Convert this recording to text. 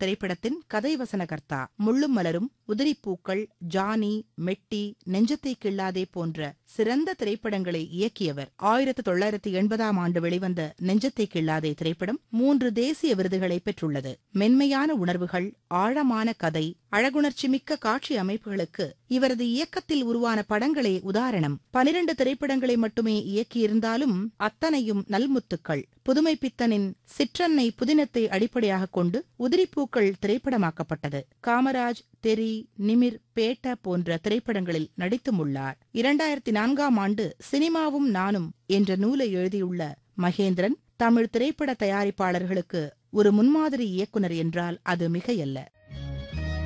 திரைப்படத்தின் கதை வசனகர்த்தா முள்ளும் மலரும் உதிரிப்பூக்கள் ஜானி மெட்டி நெஞ்சத்தை கிள்ளாதே போன்ற சிறந்த திரைப்படங்களை இயக்கியவர் ஆயிரத்து தொள்ளாயிரத்து எண்பதாம் ஆண்டு வெளிவந்த நெஞ்சத்தை கிள்ளாதே திரைப்படம் மூன்று தேசிய விருதுகளை பெற்றுள்ளது மென்மையான உணர்வுகள் ஆழமான கதை அழகுணர்ச்சி மிக்க காட்சி அமைப்புகளுக்கு இவரது இயக்கத்தில் உருவான படங்களே உதாரணம் பனிரண்டு திரைப்படங்களை மட்டுமே இயக்கியிருந்தாலும் அத்தனையும் நல்முத்துக்கள் புதுமை பித்தனின் சிற்றன்னை புதினத்தை அடிப்படையாகக் கொண்டு உதிரிப்பூக்கள் திரைப்படமாக்கப்பட்டது காமராஜ் தெரி நிமிர் பேட்ட போன்ற திரைப்படங்களில் நடித்தும் உள்ளார் இரண்டாயிரத்தி நான்காம் ஆண்டு சினிமாவும் நானும் என்ற நூலை எழுதியுள்ள மகேந்திரன் தமிழ் திரைப்பட தயாரிப்பாளர்களுக்கு ஒரு முன்மாதிரி இயக்குனர் என்றால் அது மிகையல்ல